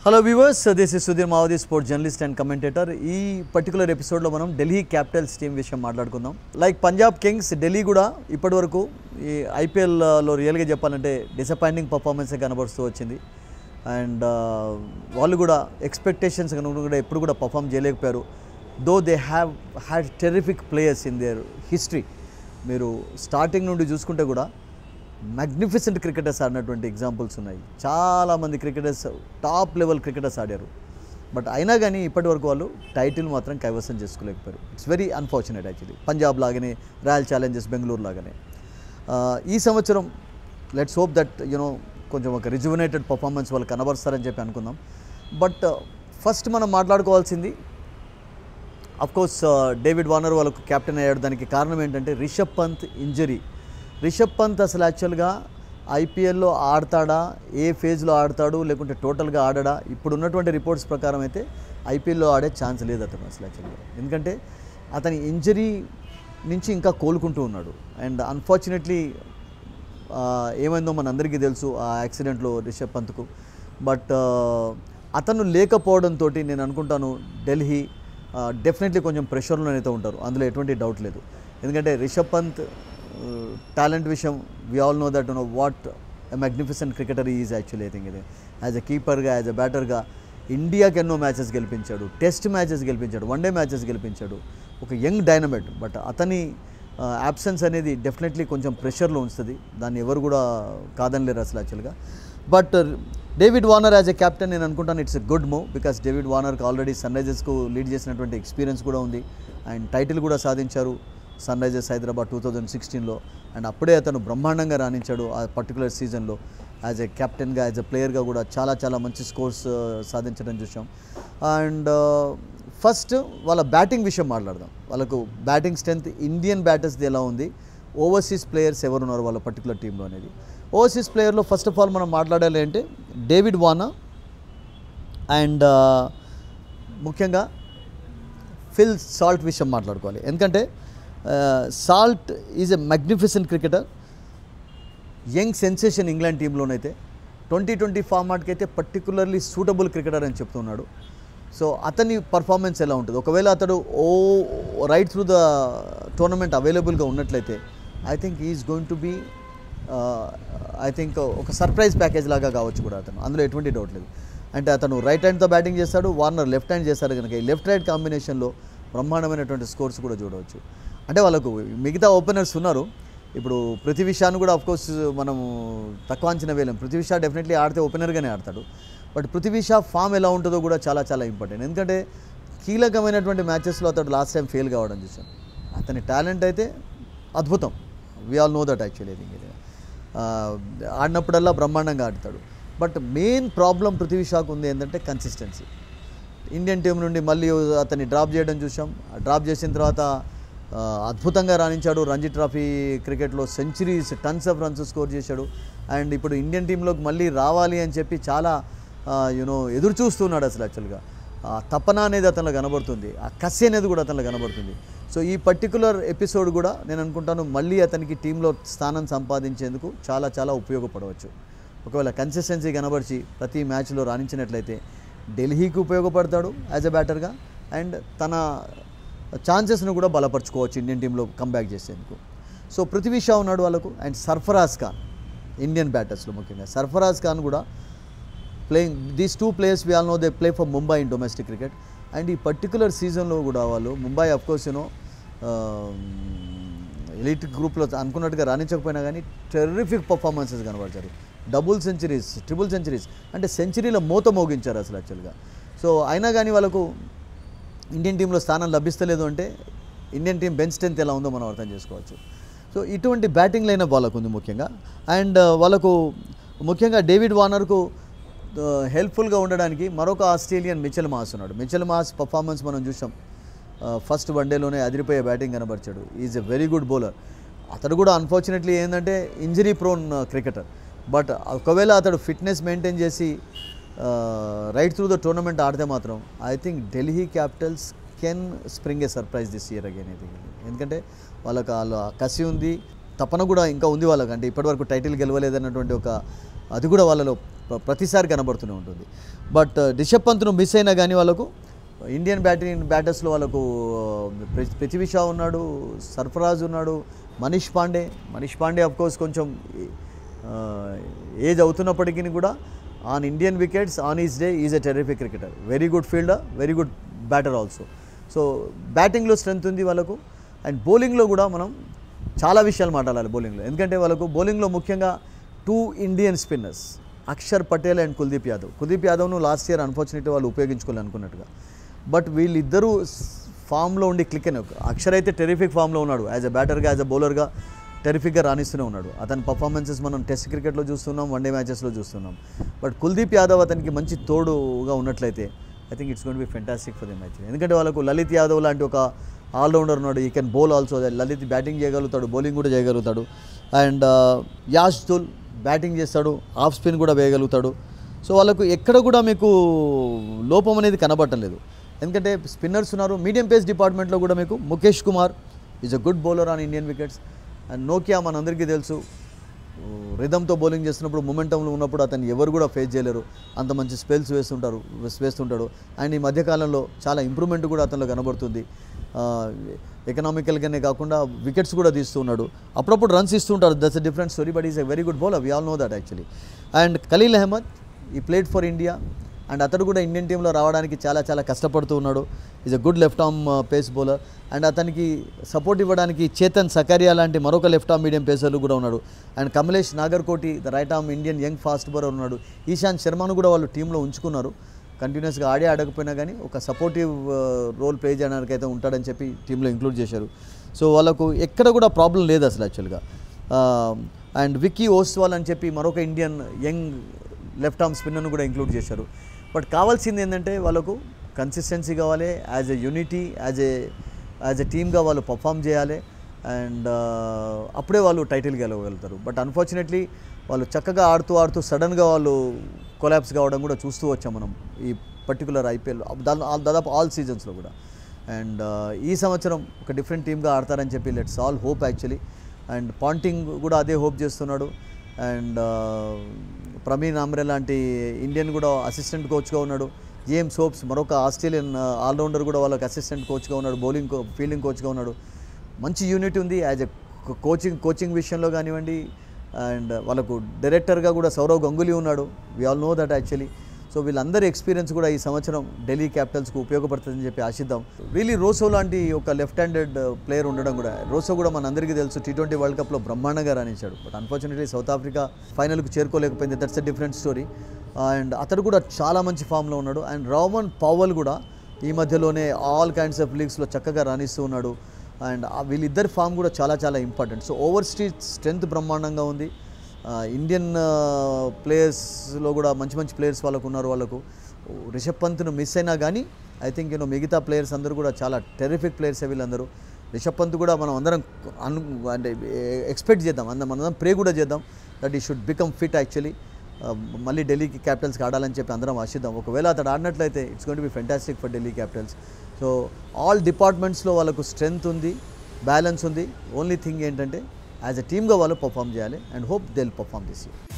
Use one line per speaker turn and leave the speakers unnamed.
hello viewers this is Sudheer Mavadi sports journalist and commentator ఈ particular ఎపిసోడ్లో మనం ఢిల్లీ క్యాపిటల్స్ టీం విషయం మాట్లాడుకుందాం లైక్ పంజాబ్ కింగ్స్ ఢిల్లీ కూడా ఇప్పటివరకు ఈ ఐపీఎల్లో రియల్గా చెప్పాలంటే డిసప్పాయింటింగ్ పర్ఫార్మెన్సే కనబరుస్తూ వచ్చింది అండ్ వాళ్ళు కూడా ఎక్స్పెక్టేషన్స్ కనుక కూడా ఎప్పుడు కూడా పర్ఫామ్ చేయలేకపోయారు though they have had terrific players in their history మీరు స్టార్టింగ్ నుండి చూసుకుంటే కూడా మ్యాగ్నిఫిసెంట్ క్రికెటర్స్ ఆడినటువంటి ఎగ్జాంపుల్స్ ఉన్నాయి చాలామంది క్రికెటర్స్ టాప్ లెవెల్ క్రికెటర్స్ ఆడారు బట్ అయినా కానీ ఇప్పటివరకు వాళ్ళు టైటిల్ మాత్రం కైవసం చేసుకోలేకపోయారు it's very unfortunate actually Punjab లాగానే రాయల్ ఛాలెంజర్స్ బెంగళూరు లాగానే ఆ, ఈ సంవత్సరం లెట్స్ హోప్ దట్ యునో కొంచెం ఒక రిజువనేటెడ్ పర్ఫార్మెన్స్ వాళ్ళు కనబరుస్తారని చెప్పి అనుకుందాం బట్ ఫస్ట్ మనం మాట్లాడుకోవాల్సింది కోర్స్ డేవిడ్ వార్నర్ వాళ్ళకు కెప్టెన్ అయ్యాడు దానికి కారణం ఏంటంటే రిషబ్ పంత్ ఇంజరీ రిషబ్ పంత్ అసలు యాక్చువల్గా ఐపీఎల్లో ఆడతాడా ఏ ఫేజ్లో ఆడతాడు లేకుంటే టోటల్గా ఆడడా ఇప్పుడు ఉన్నటువంటి రిపోర్ట్స్ ప్రకారం అయితే ఐపీఎల్లో ఆడే ఛాన్స్ లేదు అతను అసలు యాక్చువల్గా ఎందుకంటే అతని ఇంజరీ నుంచి ఇంకా కోలుకుంటూ ఉన్నాడు అండ్ అన్ఫార్చునేట్లీ ఏమైందో మనందరికీ తెలుసు ఆ యాక్సిడెంట్లో రిషబ్ పంత్కు బట్ అతను లేకపోవడంతో నేను అనుకుంటాను ఢిల్లీ డెఫినెట్లీ కొంచెం ప్రెషర్లోనైతే ఉంటారు అందులో ఎటువంటి డౌట్ లేదు ఎందుకంటే రిషబ్ పంత్ టాలెంట్ విషయం we all know that know what a magnificent cricketer is actually I think ఇది యాజ్ ఎ కీపర్గా యాజ్ ఎ బ్యాటర్గా ఇండియాకి ఎన్నో మ్యాచెస్ గెలిపించాడు టెస్ట్ మ్యాచెస్ గెలిపించాడు వన్ డే మ్యాచెస్ గెలిపించాడు ఒక యంగ్ డైనమేట్ బట్ అతని యాబ్సెన్స్ అనేది డెఫినెట్లీ కొంచెం ప్రెషర్లో ఉంచుతుంది దాన్ని ఎవరు కూడా కాదనలేరు అసలు యాక్చువల్గా but David Warner as a captain నేను అనుకుంటాను it's a good move because David వార్నర్కి ఆల్రెడీ సన్ రైజర్స్కు లీడ్ చేసినటువంటి ఎక్స్పీరియన్స్ కూడా ఉంది అండ్ టైటిల్ కూడా సాధించారు Sunrisers Hyderabad two thousand సిక్స్టీన్లో అండ్ అప్పుడే అతను బ్రహ్మాండంగా రాణించాడు ఆ పర్టికులర్ సీజన్లో యాజ్ ఎ కెప్టెన్గా యాజ్ ఎ ప్లేయర్గా కూడా చాలా చాలా మంచి స్కోర్స్ సాధించడం చూసాం అండ్ ఫస్ట్ వాళ్ళ బ్యాటింగ్ విషయం మాట్లాడదాం వాళ్ళకు బ్యాటింగ్ స్ట్రెంత్ ఇండియన్ బ్యాటర్స్ది ఎలా ఉంది ఓవర్సీస్ ప్లేయర్స్ ఎవరున్నారు వాళ్ళ పర్టికులర్ టీంలో అనేది ఓవర్సీస్ ప్లేయర్లో ఫస్ట్ ఆఫ్ ఆల్ మనం మాట్లాడాలి అంటే డేవిడ్ వానా అండ్ ముఖ్యంగా ఫిల్ సాల్ట్ విషయం మాట్లాడుకోవాలి ఎందుకంటే Salt is a magnificent cricketer young sensation England టీంలోనైతే ట్వంటీ ట్వంటీ ఫార్మాట్కి అయితే పర్టికులర్లీ సూటబుల్ క్రికెటర్ అని చెప్తున్నాడు సో అతని పర్ఫార్మెన్స్ ఎలా ఉంటుంది ఒకవేళ అతడు ఓ రైట్ త్రూ ద టోర్నమెంట్ అవైలబుల్గా ఉన్నట్లయితే I think is going to be I think ఒక సర్ప్రైజ్ ప్యాకేజ్ లాగా కావచ్చు కూడా అతను అందులో ఎటువంటి డౌట్ లేదు అంటే అతను రైట్ హ్యాండ్తో బ్యాటింగ్ చేస్తాడు వార్నర్ లెఫ్ట్ హ్యాండ్ చేస్తాడు కనుక ఈ లెఫ్ట్ రైట్ కాంబినేషన్లో బ్రహ్మాండమైనటువంటి స్కోర్స్ కూడా చూడవచ్చు అంటే వాళ్ళకు మిగతా ఓపెనర్స్ ఉన్నారు ఇప్పుడు పృథ్వీ షాను కూడా కోర్స్ మనం తక్కువ అంచనా వేయలేం పృథ్వీ షా డెఫినెట్లీ ఆడితే ఓపెనర్గానే ఆడతాడు బట్ పృథ్వీ షా ఫామ్ ఎలా ఉంటుందో కూడా చాలా చాలా ఇంపార్టెంట్ ఎందుకంటే కీలకమైనటువంటి మ్యాచెస్లో అతడు లాస్ట్ టైం ఫెయిల్ కావడం చూసాం అతని టాలెంట్ అయితే అద్భుతం we all know that actually think ఇది ఆ, ఆడినప్పుడల్లా బ్రహ్మాండంగా ఆడతాడు బట్ మెయిన్ ప్రాబ్లం పృథ్వీ షాకు ఉంది ఏంటంటే కన్సిస్టెన్సీ ఇండియన్ టీం నుండి మళ్ళీ అతన్ని డ్రాప్ చేయడం చూసాం ఆ డ్రాప్ చేసిన తర్వాత ఆ, అద్భుతంగా రాణించాడు రంజీ ట్రోఫీ క్రికెట్లో centuries tons of runs score చేశాడు అండ్ ఇప్పుడు ఇండియన్ టీంలోకి మళ్ళీ రావాలి అని చెప్పి చాలా యూనో ఎదురు చూస్తున్నాడు అసలు యాక్చువల్గా ఆ తపన అనేది అతనిలో కనబడుతుంది ఆ కసి అనేది కూడా అతనిలో కనబడుతుంది సో ఈ పర్టికులర్ ఎపిసోడ్ కూడా నేను అనుకుంటాను మళ్ళీ అతనికి టీంలో స్థానం సంపాదించేందుకు చాలా చాలా ఉపయోగపడవచ్చు ఒకవేళ కన్సిస్టెన్సీ కనబరిచి ప్రతి మ్యాచ్లో రాణించినట్లయితే ఢిల్లీకి ఉపయోగపడతాడు యాజ్ ఎ బ్యాటర్గా అండ్ తన ఛాన్సెస్ను కూడా బలపరచుకోవచ్చు ఇండియన్ టీంలో కంబ్యాక్ చేసేందుకు సో పృథ్వీ షా ఉన్నాడు వాళ్ళకు అండ్ సర్ఫరాజ్ ఖాన్ ఇండియన్ బ్యాటర్స్లో ముఖ్యంగా సర్ఫరాజ్ ఖాన్ కూడా playing these two players we all know they play for Mumbai in domestic cricket and ఈ పర్టికులర్ సీజన్లో కూడా వాళ్ళు Mumbai of course you know elite గ్రూప్లో అనుకున్నట్టుగా రాణించకపోయినా కానీ టెర్రిఫిక్ పర్ఫార్మెన్సెస్ కనబడతారు డబుల్ సెంచరీస్ ట్రిపుల్ సెంచరీస్ అంటే సెంచరీల మూత మోగించారు అసలు యాక్చువల్గా సో అయినా కానీ వాళ్ళకు ఇండియన్ టీంలో స్థానం లభిస్తలేదు అంటే ఇండియన్ టీం బెంచ్ స్ట్రెంత్ ఎలా ఉందో మనం అర్థం చేసుకోవచ్చు సో ఇటువంటి బ్యాటింగ్ లైనప్ వాళ్ళకు ఉంది ముఖ్యంగా అండ్ వాళ్ళకు ముఖ్యంగా డేవిడ్ వార్నర్కు హెల్ప్ఫుల్గా ఉండడానికి మరొక ఆస్ట్రేలియన్ మిచెల్ మాస్ ఉన్నాడు మిచెల్ మాస్ పర్ఫార్మెన్స్ మనం చూసాం ఫస్ట్ వన్డేలోనే అదిరిపోయే బ్యాటింగ్ కనబరిచాడు is a very good bowler అతడు కూడా అన్ఫార్చునేట్లీ ఏంటంటే ఇంజరీ ప్రోన్ క్రికెటర్ బట్ ఒకవేళ అతడు ఫిట్నెస్ మెయింటైన్ చేసి రైట్ త్రూ ద టోర్నమెంట్ ఆడితే మాత్రం I think Delhi Capitals can spring a surprise this year again I think ఎందుకంటే వాళ్ళకి వాళ్ళు ఆ కసి ఉంది తపన కూడా ఇంకా ఉంది వాళ్ళకి అంటే ఇప్పటివరకు టైటిల్ గెలవలేదన్నటువంటి ఒక అది కూడా వాళ్ళలో ప్ర- ప్రతిసారి కనబడుతూనే ఉంటుంది బట్ రిషబ్ పంత్ను మిస్ అయినా కానీ వాళ్ళకు ఇండియన్ బ్యాటింగ్ బ్యాటర్స్లో వాళ్ళకు ప్రి- పృథ్వీ షా ఉన్నాడు సర్ఫరాజ్ ఉన్నాడు మనీష్ పాండే మనీష్ పాండే అఫ్ కోర్స్ కొంచెం ఏజ్ అవుతున్నప్పటికీ కూడా on Indian wickets on is day is a terrific cricketer very good fielder very good batter also so బ్యాటింగ్లో స్ట్రెంత్ ఉంది వాళ్ళకు అండ్ బౌలింగ్లో కూడా మనం చాలా విషయాలు మాట్లాడాలి బౌలింగ్లో ఎందుకంటే వాళ్ళకు బౌలింగ్లో ముఖ్యంగా two Indian spinners Akshar Patel and Kuldeep Yadav Kuldeep యాదవ్ను లాస్ట్ ఇయర్ అన్ఫార్చునేట్లీ వాళ్ళు ఉపయోగించుకోవాలనుకున్నట్టుగా బట్ వీళ్ళిద్దరూ ఫామ్లో ఉండి క్లిక్ అయిన అక్షర్ అయితే టెరిఫిక్ ఫామ్లో ఉన్నాడు యాజ్ ఎ బ్యాటర్గా యాజ్ ఎ బౌలర్గా టెరిఫిక్గా రాణిస్తూనే ఉన్నాడు అతని పర్ఫార్మెన్సెస్ మనం టెస్ట్ క్రికెట్లో చూస్తున్నాం వన్డే మ్యాచెస్లో చూస్తున్నాం బట్ కుల్దీప్ యాదవ్ అతనికి మంచి తోడుగా ఉన్నట్లయితే I think it's gonna be fantastic for the match ఎందుకంటే వాళ్ళకు లలిత్ యాదవ్ లాంటి ఒక ఆల్రౌండర్ ఉన్నాడు he can bowl also Lalit batting చేయగలుగుతాడు బౌలింగ్ కూడా చేయగలుగుతాడు అండ్ యాష్ దుల్ బ్యాటింగ్ చేస్తాడు ఆఫ్ స్పిన్ కూడా వేయగలుగుతాడు సో వాళ్ళకు ఎక్కడ కూడా మీకు లోపం అనేది కనబడటం ఎందుకంటే స్పిన్నర్స్ ఉన్నారు మీడియం పేస్ డిపార్ట్మెంట్లో కూడా మీకు Mukesh Kumar is a good bowler on Indian wickets and Nokia మనందరికీ తెలుసు రిధంతో బౌలింగ్ చేస్తున్నప్పుడు మొమెంటంలో ఉన్నప్పుడు అతన్ని ఎవరు కూడా ఫేస్ చేయలేరు అంత మంచి స్పెల్స్ వేస్తుంటారు వేస్- వేస్తుంటాడు అండ్ ఈ మధ్యకాలంలో చాలా ఇంప్రూవ్మెంట్ కూడా అతనిలో కనబడుతుంది ఎకనామికల్గానే కాకుండా వికెట్స్ కూడా తీస్తూ ఉన్నాడు అప్పుడప్పుడు రన్స్ ఇస్తుంటారు that's a different story but is a very good bowler we all know that actually and Khaleel Ahmed he played for India and అతడు కూడా ఇండియన్ టీంలో రావడానికి చాలా చాలా కష్టపడుతూ ఉన్నాడు is a good left arm pace bowler and అతనికి సపోర్ట్ ఇవ్వడానికి చేతన్ సకారియా లాంటి మరొక లెఫ్ట్ ఆర్మ్ మీడియం పేసర్లు కూడా ఉన్నాడు and Kamlesh Nagarkoti the right arm Indian young fast bowler ఉన్నాడు ఈశాంత్ శర్మను కూడా వాళ్ళు టీంలో ఉంచుకున్నారు కంటిన్యూస్గా ఆడే ఆడకపోయినా కానీ ఒక సపోర్టివ్ రోల్ ప్లే చేయడానికి అయితే ఉంటాడని చెప్పి టీంలో ఇంక్లూడ్ చేశారు సో వాళ్ళకు ఎక్కడ కూడా ప్రాబ్లం లేదు అసలు యాక్చువల్గా అండ్ విక్కీ ఓస్వాల్ అని చెప్పి మరొక ఇండియన్ యంగ్ లెఫ్ట్ ఆర్మ్ స్పిన్నర్ను కూడా ఇంక్లూడ్ చేశారు బట్ కావాల్సింది ఏంటంటే వాళ్ళకు కన్సిస్టెన్సీ కావాలి as a unity as a as a టీమ్గా వాళ్ళు పర్ఫామ్ చేయాలి అండ్ అప్పుడే వాళ్ళు టైటిల్ గెలవగలుగుతారు బట్ అన్ఫార్చునేట్లీ వాళ్ళు చక్కగా ఆడుతూ ఆడుతూ సడన్గా వాళ్ళు కొలాప్స్ కావడం కూడా చూస్తూ వచ్చాం మనం ఈ పర్టికులర్ ఐపీఎల్ దాదాపు ఆల్ సీజన్స్లో కూడా అండ్ ఈ సంవత్సరం ఒక డిఫరెంట్ టీమ్గా ఆడతారని చెప్పి let's all hope actually and Ponting కూడా అదే హోప్ చేస్తున్నాడు అండ్ ప్రవీణ్ ఆమ్రే లాంటి ఇండియన్ కూడా అసిస్టెంట్ కోచ్గా ఉన్నాడు జేమ్స్ హోప్స్ మరొక ఆస్ట్రేలియన్ ఆల్రౌండర్ కూడా వాళ్ళకి అసిస్టెంట్ కోచ్గా ఉన్నాడు బౌలింగ్ కో ఫీల్డింగ్ కోచ్గా ఉన్నాడు మంచి యూనిట్ ఉంది యాజ్ ఎ కోచింగ్ కోచింగ్ విషయంలో కానివ్వండి అండ్ వాళ్ళకు డైరెక్టర్గా కూడా సౌరవ్ గంగులీ ఉన్నాడు we all know that actually so వీళ్ళందరి ఎక్స్పీరియన్స్ కూడా ఈ సంవత్సరం ఢిల్లీ క్యాపిటల్స్కి ఉపయోగపడుతుందని చెప్పి ఆశిద్దాం రియలీ రోసో లాంటి ఒక లెఫ్ట్ హ్యాండెడ్ ప్లేయర్ ఉండడం కూడా రోసో కూడా మనందరికీ తెలుసు టీ ట్వంటీ వరల్డ్ కప్లో బ్రహ్మాండంగా రాణించాడు బట్ అన్ఫార్చునేట్లీ సౌత్ ఆఫ్రికా ఫైనల్కి చేరుకోలేకపోయింది that's a different story and అతడు కూడా చాలా మంచి ఫామ్లో ఉన్నాడు అండ్ రామన్ పవల్ కూడా ఈ మధ్యలోనే ఆల్ కైండ్స్ ఆఫ్ లీగ్స్లో చక్కగా రాణిస్తూ ఉన్నాడు అండ్ ఆ వీళ్ళిద్దరి ఫామ్ కూడా చాలా చాలా important so over street strength బ్రహ్మాండంగా ఉంది ఆ, ఇండియన్ ప్లేయర్స్లో కూడా మంచి మంచి ప్లేయర్స్ వాళ్ళకు ఉన్నారు వాళ్ళకు రిషబ్ పంత్ను మిస్ అయినా కానీ ఐ థింక్ యూనో మిగతా ప్లేయర్స్ అందరూ కూడా చాలా టెరిఫిక్ ప్లేయర్స్ వీళ్ళందరూ రిషబ్ పంత్ కూడా మనం అందరం అను అంటే ఎక్స్పెక్ట్ చేద్దాం అందరం మనం ప్రే కూడా చేద్దాం దట్ ఈ షుడ్ బికమ్ ఫిట్ యాక్చువల్లీ మళ్ళీ ఢిల్లీకి క్యాపిటల్స్కి ఆడాలని చెప్పి అందరం ఆశిద్దాం ఒకవేళ అతడు ఆడినట్లయితే it's gonna be fantastic for Delhi Capitals so all డిపార్ట్మెంట్స్లో వాళ్ళకు స్ట్రెంగ్త్ ఉంది బ్యాలెన్స్ ఉంది ఓన్లీ థింగ్ ఏంటంటే యాజ్ ఎ టీమ్గా వాళ్ళు పర్ఫామ్ చేయాలి and hope they will perform this year